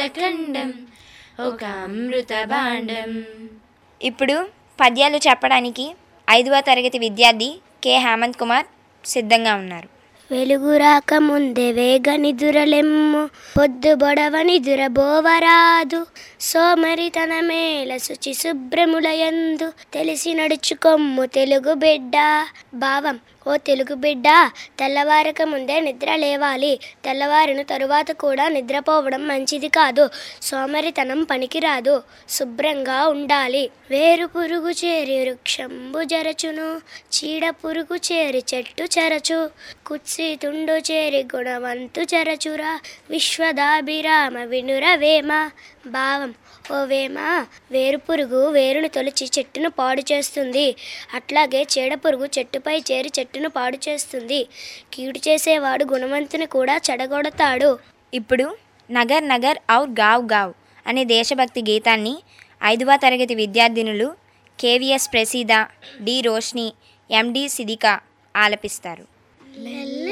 ఖండం ఒక అమృత భాండం ఇప్పుడు పద్యాలు చెప్పడానికి ఐదవ తరగతి విద్యార్థి కె హేమంత్ కుమార్ సిద్ధంగా ఉన్నారు వెలుగు రాక ముందే వేగ నిదురలెమ్ము పొద్దు బొడవ నిదురబోవరాదు సోమరితన మేల శుచి శుభ్రములయందు తెలిసి నడుచుకొమ్ము తెలుగు బిడ్డ భావం ఓ తెలుగు బిడ్డ తెల్లవారక ముందే నిద్ర లేవాలి తెల్లవారిన తరువాత కూడా నిద్రపోవడం మంచిది కాదు సోమరితనం పనికిరాదు శుభ్రంగా ఉండాలి వేరు పురుగు చేరి వృక్షంబు జరచును చీడ పురుగు చేరి చెట్టు చెరచు కుత్సి తుండు చేరి గుణవంతు చెరచురా విశ్వదాభిరామ వినుర వేమ భావం ఓ వేమ వేరు పురుగు వేరును తొలిచి చెట్టును పాడు చేస్తుంది అట్లాగే చీడ పురుగు చెట్టుపై చేరి చెట్టును పాడు చేస్తుంది కీడు చేసేవాడు గుణవంతుని కూడా చెడగొడతాడు ఇప్పుడు నగర్ నగర్ ఔర్ గావ్ గావ్ అనే దేశభక్తి గీతాన్ని ఐదవ తరగతి విద్యార్థినులు కేవిఎస్ ప్రసీద డి రోష్ని ఎండి సిదిక ఆలపిస్తారు లెల్ల